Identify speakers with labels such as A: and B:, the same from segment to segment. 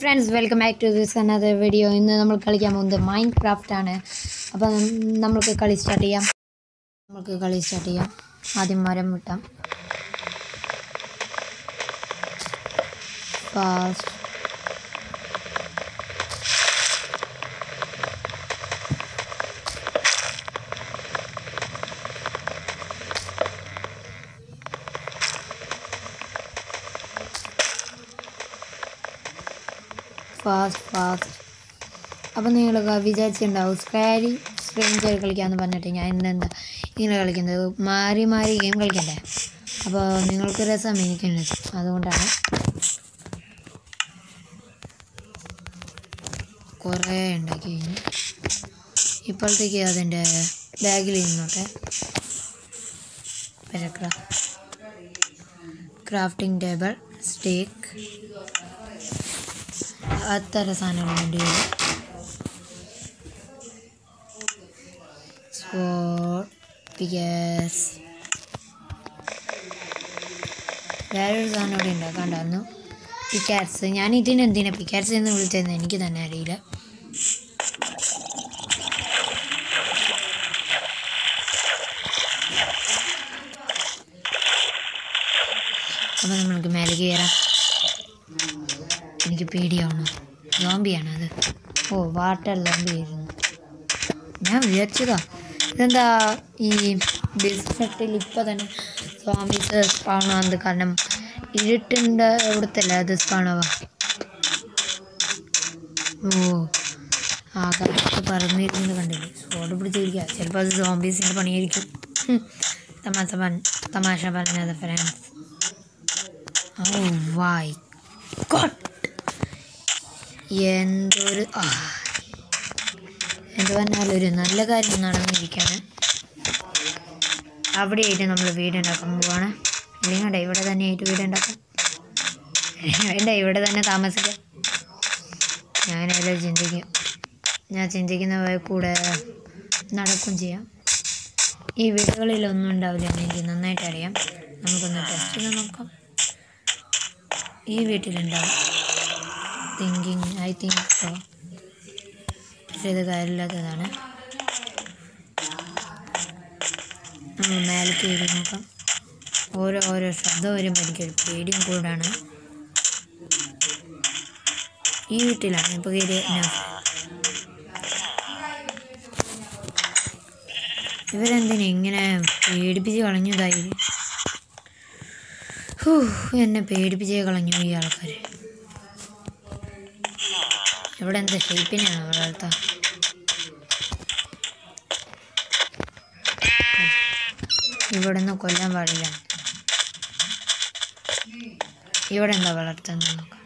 A: Friends welcome back to this another video ഇന്ന് നമ്മൾ കളിക്കാൻ പോകുന്നത് മൈൻഡ് ക്രാഫ്റ്റ് ആണ് അപ്പം നമ്മൾക്ക് കളി സ്റ്റാർട്ട് ചെയ്യാം നമുക്ക് കളി സ്റ്റാർട്ട് ചെയ്യാം ആദ്യം മരം വിട്ടാം ഫാസ്റ്റ് ഫാസ്റ്റ് ഫാസ്റ്റ് അപ്പം നിങ്ങൾ വിചാരിച്ചിട്ടുണ്ടാവും സ്ക്രാരി സ്ട്രെയിഞ്ചർ കളിക്കാമെന്ന് പറഞ്ഞിട്ട് ഞാൻ ഇന്നെന്താ ഇങ്ങനെ കളിക്കുന്നത് മാറി മാറി ഗെയിം കളിക്കണ്ടേ അപ്പോൾ നിങ്ങൾക്ക് രസം എനിക്കും രസം അതുകൊണ്ടാണ് കുറേ ഉണ്ടാക്കി കഴിഞ്ഞു ഇപ്പോഴത്തേക്ക് അതിൻ്റെ ബാഗിൽ ഇരുന്നോട്ടെ പെരക്ര ക്രാഫ്റ്റിംഗ് ടേബിൾ സ്റ്റേക്ക് അത്തരം സാധനങ്ങൾ വേണ്ടി വരും സ്പോട്ട് പിക്കേസ് വേറൊരു സാധനം ഇവിടെ ഉണ്ടാക്കാണ്ടായിരുന്നു പിക്കാറ്റ്സ് ഞാൻ ഇതിന് എന്തിനാ പിക്കാറ്റ്സ് എന്ന് വിളിച്ചതെന്ന് എനിക്ക് തന്നെ അറിയില്ല അപ്പം നമ്മൾക്ക് മേലെ കയറാം എനിക്ക് പേടിയാവണം സോംബിയാണ് അത് ഓ വാട്ടർ സോംബി ആയിരുന്നു ഞാൻ വിചാരിച്ചതാ ഇതെന്താ ഈ ഡിസ്ട്രിക്റ്റിൽ ഇപ്പോൾ തന്നെ സോംബീസ് സ്പാൺ ആകുന്നത് കാരണം ഇരുട്ടിൻ്റെ ഇവിടുത്തല്ല അത് സ്പാണാവാ ഓ ആകാശത്ത് പറന്നിരുന്നത് കണ്ടില്ലേ സ്പോട്ട് പിടിച്ചിരിക്കുക ചിലപ്പോൾ അത് സോംബീസിൻ്റെ പണിയായിരിക്കും ഹും. തമാശ പൺ തമാശ പറഞ്ഞത് ഫ്രണ്ട്സ് ഓ വായ് ഗോഡ് എന്തൊരു ആ. എന്ത് പറഞ്ഞാലും ഒരു നല്ല കാര്യം നടന്നിരിക്കുകയാണ് അവിടെയായിട്ട് നമ്മൾ വീടുണ്ടാക്കാൻ പോവാണ് അല്ലെങ്കിൽ വേണ്ട ഇവിടെ തന്നെ ആയിട്ട് വീടുണ്ടാക്കാം വേണ്ട ഇവിടെ തന്നെ താമസിക്കാം ഞാനതിൽ ചിന്തിക്കും ഞാൻ ചിന്തിക്കുന്ന വഴി കൂടെ നടക്കും ചെയ്യാം ഈ വീടുകളിലൊന്നും ഉണ്ടാവില്ല എന്ന് എനിക്ക് നന്നായിട്ട് അറിയാം നമുക്കൊന്ന് ടെസ്റ്റ് ചെയ്ത് നോക്കാം ഈ വീട്ടിലുണ്ടാവും തിങ്കിങ് ഐ തിങ്ക് സോ പക്ഷെ ഇത് കാര്യമില്ലാത്തതാണ് നമ്മൾ മേലെ കയറി നോക്കാം ഓരോ ഓരോ ശബ്ദം വരുമ്പോൾ എനിക്കൊരു പേടിയും കൂടാണ് ഈ വീട്ടിലാണ് ഇപ്പോൾ കയറിയ നൗഫ്. ഇവരെന്തിനാ ഇങ്ങനെ പേടിപ്പിച്ച് കളഞ്ഞതായി ഹൂ, എന്നെ പേടിപ്പിച്ചേ കളഞ്ഞു ഈ ആൾക്കാർ ഇവിടെ എന്താ ഷേപ്പിനാണ് വളർത്ത ഇവിടെ നിന്ന് കൊല്ലാൻ പാടില്ല ഇവിടെ എന്താ വളർത്തുന്നത് നോക്കാം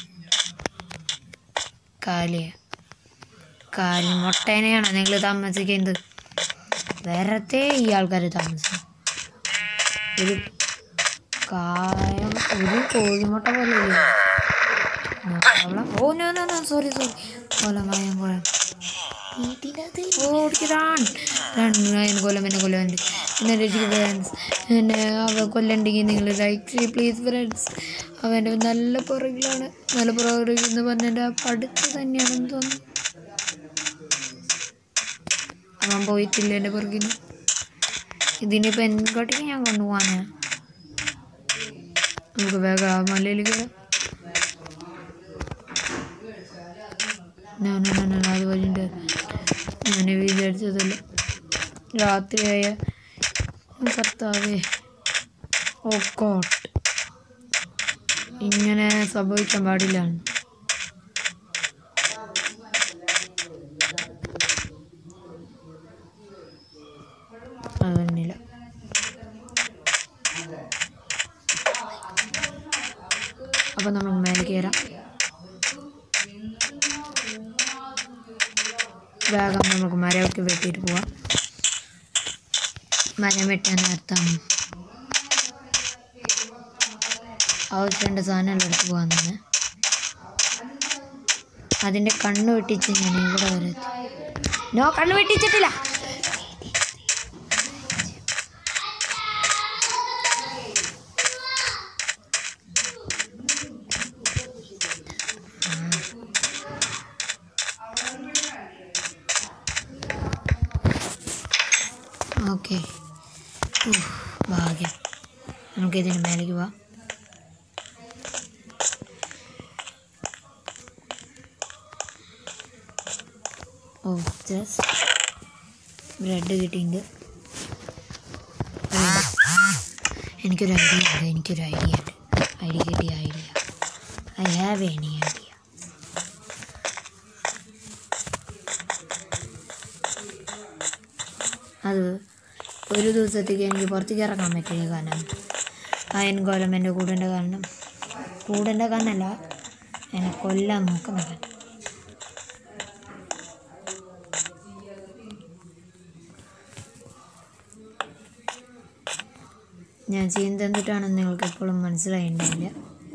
A: കാലിയ കാലി മുട്ടേനെയാണോ നിങ്ങൾ താമസിക്കുന്നത് വേറത്തെ ഈ ആൾക്കാർ താമസിക്കും ഒരു കായം ഒരു കോഴിമുട്ട പോലെ ഇല്ലേ? നോക്കാം. Oh no no no sorry sorry കൊലം കായം കൊലം വീട്ടിനകത്ത് ഓടിക്കാൻ രണ്ടായിരം കൊല്ലം എന്നെ കൊല്ലുന്നുണ്ട് എന്നെ രക്ഷിക്കും ഫ്രണ്ട്സ് എന്നെ അവ കൊല്ലണ്ടെങ്കിൽ നിങ്ങൾ ലൈക്ക് പ്ലീസ് ഫ്രണ്ട്സ് അവൻ്റെ നല്ല പുറകിലാണ് നല്ല പുറകിൽ എന്ന് പറഞ്ഞാൽ എൻ്റെ അടുത്ത് തന്നെയാണെന്ന് തോന്നുന്നു അവൻ പോയിട്ടില്ല എൻ്റെ പുറകിന് ഇതിനിപ്പോൾ എന്തൊക്കെ ഞാൻ കൊണ്ടുപോകാനാ നമുക്ക് വേഗം ആ മലയിൽ കയറാം ഞാൻ ഞാൻ അത് വഴിയുണ്ട് ഞാൻ വിചാരിച്ചതല്ല രാത്രിയായ കർത്താവേ ഓ കോട്ട് ഇങ്ങനെ സംഭവിക്കാൻ പാടില്ല അതന്നില്ല അപ്പം നമ്മൾ മേലെ കയറാം വേഗം നമുക്ക് മരമൊക്കെ വെട്ടിയിട്ട് പോവാം മരം വെട്ടാൻ നേരത്താം ആവശ്യമുണ്ട് സാധനമെല്ലാം എടുത്ത് പോകാൻ തന്നെ അതിൻ്റെ കണ്ണ് വെട്ടിച്ച് ഞാൻ ഇവിടെ വരെ എത്തി. നോ കണ്ണ് വെട്ടിച്ചിട്ടില്ല ഓക്കെ ഭാഗ്യം നമുക്ക് ഇതിന് മേലേക്ക് പോവാം ഓ ജസ്റ്റ് ബ്രെഡ് കിട്ടിയിട്ടുണ്ട് എനിക്കൊരു ഐഡിയ ഉണ്ട് എനിക്കൊരു ഐഡിയ ഉണ്ട് ഐഡിയ കിട്ടിയ idea I have any idea അത് ഒരു ദിവസത്തേക്ക് എനിക്ക് പുറത്തേക്ക് ഇറങ്ങാൻ പറ്റില്ല കാരണം അയൻ കോലം എൻ്റെ കൂടേണ്ട കാരണം കൂടേണ്ട കാരണമല്ല എന്നെ കൊല്ലാൻ നോക്കുന്ന കാരണം ഞാൻ ചെയ്യുന്നത് എന്തിട്ടാണെന്ന് നിങ്ങൾക്ക് എപ്പോഴും മനസ്സിലായിട്ടുണ്ടാവില്ല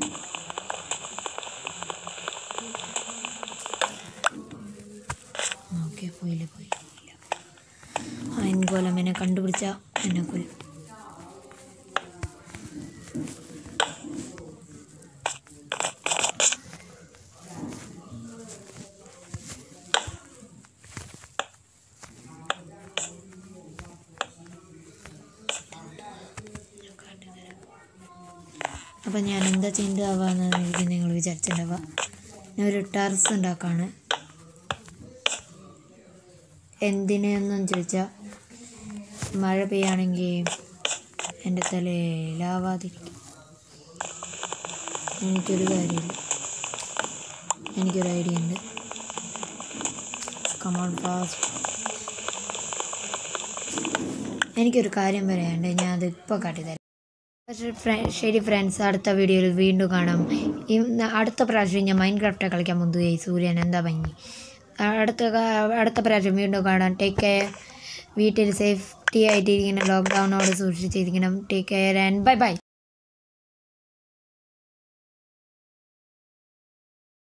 A: ഓക്കെ പോയില്ല പോയില്ല പോയില്ല അയൻ കോലം എന്നെ കണ്ടുപിടിച്ച എന്നെ കൊല്ലും അപ്പം ഞാൻ എന്താ ചെയ്യേണ്ടതാവാന്ന് എനിക്ക് നിങ്ങൾ വിചാരിച്ചിട്ടുണ്ടാവുക ഞാൻ ഒരു ടെറസ് ഉണ്ടാക്കാണ് എന്തിനെന്നും ചോദിച്ചാൽ മഴ പെയ്യാണെങ്കിൽ എൻ്റെ തലയിലാവാതിരിക്കും എനിക്കൊരു കാര്യമില്ല എനിക്കൊരു ഐഡിയ ഉണ്ട് കമോൺ ഫാസ്റ്റ് എനിക്കൊരു കാര്യം പറയാനുണ്ട് ഞാൻ അത് ഇപ്പോൾ കാട്ടിത്തരാം പക്ഷേ ഫ്ര- ശരി ഫ്രണ്ട്സ് അടുത്ത വീഡിയോയിൽ വീണ്ടും കാണാം ഇന്ന് അടുത്ത പ്രാവശ്യം ഞാൻ മൈൻഡ് ക്രാഫ്റ്റ് കളിക്കാൻ മുമ്പ് ഈ സൂര്യൻ എന്താ ഭംഗി അടുത്ത കാ- അടുത്ത പ്രാവശ്യം വീണ്ടും കാണാം ടേക്ക് കെയർ വീട്ടിൽ സേഫ്റ്റി ആയിട്ടിരിക്കണം ലോക്ക്ഡൗണോട് സൂക്ഷിച്ചിരിക്കണം take care and bye by